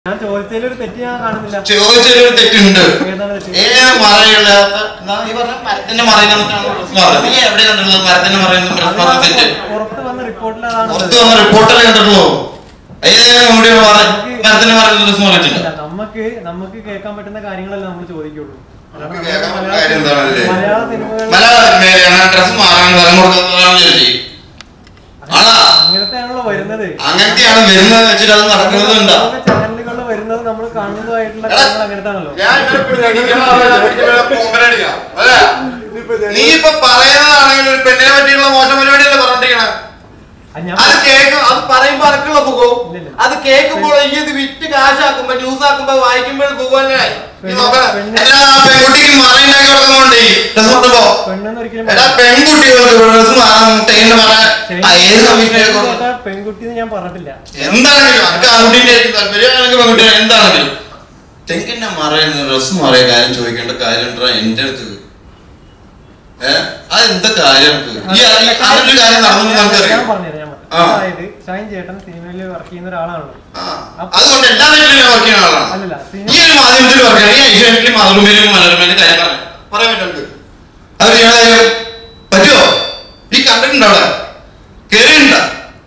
ഞാൻ ചോദിച്ചതിൽ ഒരു തെറ്റ് ഞാൻ കാണുന്നില്ല ചോദിച്ചൊരു തെറ്റുണ്ട് ഏതാണ് തെറ്റ് ഏ മറയില്ലാത്ത എന്താ ഈ പറഞ്ഞ മരത്തിന്റെ മറയിൽ നിന്നിട്ടാണ് ഡ്രസ് മാറുന്നത് നീ എവിടെ കണ്ടിട്ടുള്ളത് മരത്തിന്റെ മറയിൽ നിന്ന് ഡ്രസ് മാറുന്ന തെറ്റ് അത് പുറത്ത് വന്ന റിപ്പോർട്ടിൽ അതാണ് പുറത്ത് വന്ന റിപ്പോർട്ടല്ലേ കണ്ടിട്ടുള്ളൂ ഏതെങ്കിലും കൂടി മരത്തിന്റെ മറയിൽ നിന്ന് ഡ്രസ് മാറിയിട്ടില്ല അല്ല, നമുക്ക് നമുക്ക് കേൾക്കാൻ പറ്റുന്ന കാര്യങ്ങളല്ല നമ്മൾ ചോദിക്കുള്ളൂ നമുക്ക് കേൾക്കാൻ പറ്റുന്ന കാര്യം എന്താണല്ലേ? മലയാള സിനിമകൾ മലയാള ഡ്രസ് മാറാൻ സ്ഥലം കൊടുക്കുന്നതാണ് വിചാരിച്ചേ ആണാ അങ്ങനത്തെയാണല്ലോ വരുന്നത് അങ്ങനത്തെയാണ് വരുന്നത് വെച്ചിട്ട് അത് നടക്കുന്നതുണ്ടോ ചാനലുകളിൽ വരുന്നത് നമ്മൾ കാണുന്നതായിട്ടുള്ള എടാ, കാര്യങ്ങൾ അങ്ങനത്താണല്ലോ ഞാൻ ഇവരെ പിടിച്ചിരിക്കുന്ന ആളെ പിടിച്ച് ഇവരെ പൂമ്പലടിക്കാം. അല്ലേ? നീ ഇപ്പൊ പറയുന്നതാണെങ്കിൽ ഒരു പെണ്ണിനെ പറ്റിയുള്ള മോശം പരിപാടിയല്ലേ പറഞ്ഞോണ്ടിരിക്കണേ അത് ഞാൻ അത് കേൾക്കും അത് പറയുമ്പോ അനക്കുള്ള സുഖവും ഇല്ലില്ല. അത് കേൾക്കുമ്പോൾ ഈ ഇത് വിറ്റ് കാശാക്കുമ്പോ ന്യൂസ് ആക്കുമ്പോ വായിക്കുമ്പോൾ സുഖമല്ലേ നീ നോക്കണം പെണ്ണ്- എന്തിനാ ആ പെൺകുട്ടിക്ക് മറയുണ്ടാക്കി കൊടുക്കുന്നുണ്ട് ഈ ഡ്രസ് കൊണ്ടുപോ പെണ്ണെന്ന് ഒരിക്കലും എടാ പെൺകുട്ടികൾക്ക് ഡ്രസ് മാറാൻ തേങ്ങ മാറാൻ ശരി. ആ ഏത് കമ്മീഷനെ കേട്ടാ പെൺകുട്ടി എന്ന് ഞാൻ പറഞ്ഞിട്ടില്ല എന്താണെങ്കിലും അനക്ക് ആൺകുട്ടീന്റെ ആയിരിക്കും താല്പര്യം അല്ലെങ്കിൽ പെൺകുട്ടിയുടെ എന്താണെങ്കിലും തെങ്ങിന്റെ മറയുന്ന ഡ്രസ് മാറിയ കാര്യം ചോദിക്കേണ്ട കാര്യം ഉണ്ടോ എന്റെ അടുത്ത് ഏഹ് അത് എന്താ കാര്യം നമുക്ക്? ഈ ഈ അങ്ങനെ ഒരു കാര്യം നടന്നു ഞാൻ നമുക്കറിയാം പറഞ്ഞുതരാം ഞാൻ ആ. പറഞ്ഞു അതായത് ഷൈൻ ചേട്ടൻ സിനിമയിൽ വർക്ക് ചെയ്യുന്ന ഒരാളാണല്ലോ ആ. അതുകൊണ്ട് എല്ലാ വീട്ടിലും വർക്ക് ചെയ്യുന്ന ആളാണ് അല്ലല്ല ഈ ഒരു മാധ്യമത്തിൽ വർക്ക് ചെയ്യണം ഈ ഏഷ്യാനെറ്റിലും മാതൃഭൂമിയിലും മനോരമയിലും കാര്യം പറഞ്ഞു പറയാൻ പറ്റുന്നുണ്ട് അത് ചെയ്യാൻ കാര്യം പറ്റുമോ ഈ കണ്ടിട്ടുണ്ടോ അവിടെ കേറിയിട്ടുണ്ടോ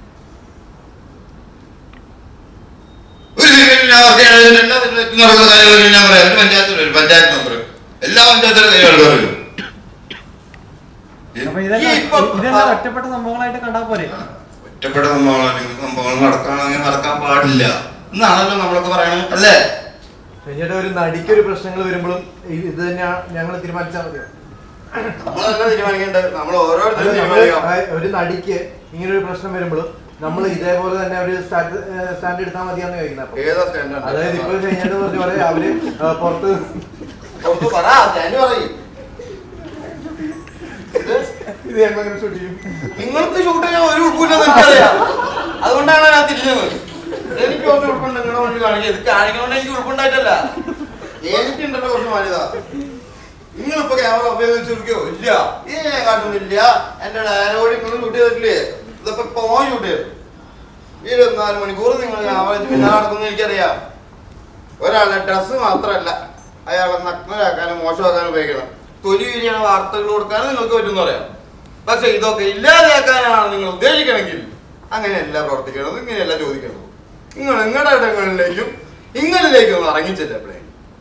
ഒരു സിനിമയിൽ ഞാൻ വർക്ക് ചെയ്യണതിൽ എല്ലാ സിനിമയിലും നടക്കുന്ന കാര്യങ്ങളും ഞാൻ പറയാം ഒരു പഞ്ചായത്തിൽ ഒരു പഞ്ചായത്ത് മെമ്പർ എല്ലാ പഞ്ചായത്തിലും കാര്യങ്ങൾ പറയും അപ്പൊ ഈ ഇതെല്ലാം ഇപ്പൊ ഇതെല്ലാം ഒറ്റപ്പെട്ട സംഭവങ്ങളായിട്ട് കണ്ടാ പോരെ ഒറ്റപ്പെട്ട സംഭവങ്ങളാണെങ്കിൽ സംഭവങ്ങൾ നടക്കുകയാണെങ്കിൽ നടക്കാൻ പാടില്ല എന്നാണല്ലോ നമ്മളൊക്കെ പറയണത് അല്ലേ ചേട്ടാ ഒരു നടിക്ക് ഒരു പ്രശ്നങ്ങൾ വരുമ്പോഴും ഇത് ഇത് തന്നെയാണ് ഞങ്ങൾ തീരുമാനിച്ചാൽ മതിയോ നമ്മളല്ല തീരുമാനിക്കേണ്ടത് നമ്മൾ അല്ല, ഓരോരുത്തരും നമ്മള് തീരുമാനിക്കാം ആ ഒരു നടിക്ക് ഇങ്ങനെ ഒരു പ്രശ്നം വരുമ്പോഴും നമ്മൾ ഇതേപോലെ തന്നെ ഒരു സ്റ്റാൻഡ് സ്റ്റാൻഡ് എടുത്താൽ മതിയാന്ന് ചോദിക്കുന്നത് അപ്പൊ ഏതാ സ്റ്റാൻഡേർഡ് അതായത് ഇപ്പൊ കഴിഞ്ഞിട്ട് പറഞ്ഞ പോലെ അവര് ആ, പുറത്ത് പുറത്ത് പറ സ്റ്റാൻഡ് പറയും ഇത് ഞങ്ങൾ അങ്ങനെ ഷൂട്ട് ചെയ്യും നിങ്ങൾക്ക് ഷൂട്ട് ചെയ്യാൻ ഒരു ഉൾപ്പില്ലെന്ന് എനിക്കറിയാം അതുകൊണ്ടാണ് ഞാൻ തിരിഞ്ഞത് എനിക്ക് കുറച്ച് ഉൾപ്പുണ്ട് നിങ്ങളുടെ മുന്നിൽ കാണിക്കുക ഇത് കാണിക്കണോണ്ട് എനിക്ക് ഉൾപ്പുണ്ടായിട്ടല്ല എനിക്കുണ്ടല്ലോ കുറച്ച് മാന്യത നിങ്ങളിപ്പോ ക്യാമറ ഉപയോഗിച്ചിരിക്കോ ഇല്ല ഈ ഞാൻ കാട്ടുന്നില്ല എന്റെ ഡയലോഗ് നിങ്ങൾ ഷൂട്ട് ചെയ്തിട്ടില്ലേ ഇതൊക്കെ പോകാൻ ഷൂട്ട് ചെയ്തു ഇരുപത്തിനാല് മണിക്കൂർ നിങ്ങൾ ക്യാമറ വെച്ച് പിന്നെ നടക്കുന്ന എനിക്കറിയാം ഒരാളുടെ ഡ്രസ്സ് മാത്രമല്ല അയാളെ നഗ്നരാക്കാനും മോശമാക്കാനും ഉപയോഗിക്കണം തൊലി വിരിയാണ് വാർത്തകൾ കൊടുക്കാനും നിങ്ങൾക്ക് പറ്റുമെന്ന് പറയാം പക്ഷെ ഇതൊക്കെ ഇല്ലാതെയാക്കാനാണ് നിങ്ങൾ ഉദ്ദേശിക്കണമെങ്കിൽ അങ്ങനെയല്ല പ്രവർത്തിക്കേണ്ടത് ഇങ്ങനെയല്ല ചോദിക്കേണ്ടത് നിങ്ങൾ നിങ്ങളുടെ ഇടങ്ങളിലേക്കും ഇങ്ങളിലേക്കും ഒന്ന് ഇറങ്ങിച്ചില്ല എപ്പോഴേ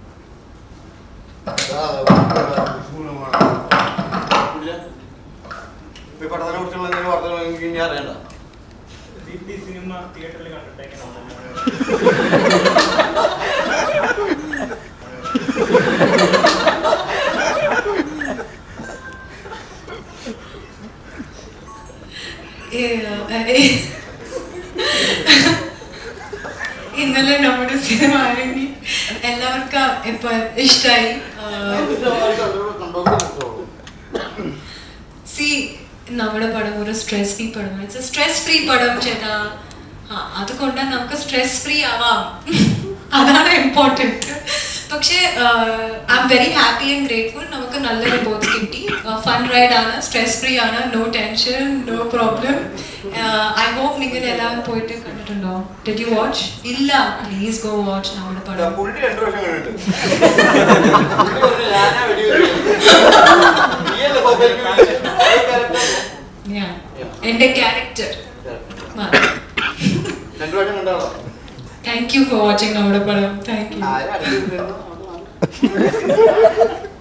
ഈ പടത്തിനെ കുറിച്ചുള്ള എന്തെങ്കിലും വാർത്തകൾ നിങ്ങൾക്ക് ഇനി അറിയണ്ട ദീപ്തി സിനിമ തിയേറ്ററിൽ കണ്ടിട്ട് എങ്ങനെ ഇന്നലെ നമ്മുടെ സിനിമ ഇറങ്ങി എല്ലാവർക്കും ഇപ്പൊ ഇഷ്ടായി സി നമ്മുടെ പടം ഒരു സ്ട്രെസ് ഫ്രീ പടം ഇറ്റ്സ് സ്ട്രെസ് ഫ്രീ പടം ചേട്ടാ ആ അതുകൊണ്ട് നമുക്ക് സ്ട്രെസ് ഫ്രീ ആവാം അതാണ് ഇമ്പോർട്ടൻറ്റ് പക്ഷേ I am very happy and grateful നമുക്ക് നല്ല റിപ്പോർട്ട്സ് കിട്ടി ഫൺ റൈഡ് ആണ് സ്ട്രെസ് ഫ്രീ ആണ് no tension no problem I hope നിങ്ങൾ എല്ലാവരും പോയിട്ട് കണ്ടിട്ടുണ്ടോ ഡിഡ് യു വാച്ച് ഇല്ല പ്ലീസ് ഗോ വാച്ച് നമ്മുടെ പടം പുള്ളി രണ്ടു വർഷം കഴിഞ്ഞിട്ട് പുള്ളി പറഞ്ഞു, ഞാനാ വെടിവെച്ചത്. നീയല്ലേ സോഫയിലേക്ക് വിളിച്ചത്? ആ character. ഞാൻ എൻ്റെ ക്യാരക്ടർ രണ്ടു വർഷം കണ്ടാണോ താങ്ക് യു ഫോർ വാച്ചിങ് നമ്മുടെ പടം താങ്ക് യു ആരും അടുത്ത്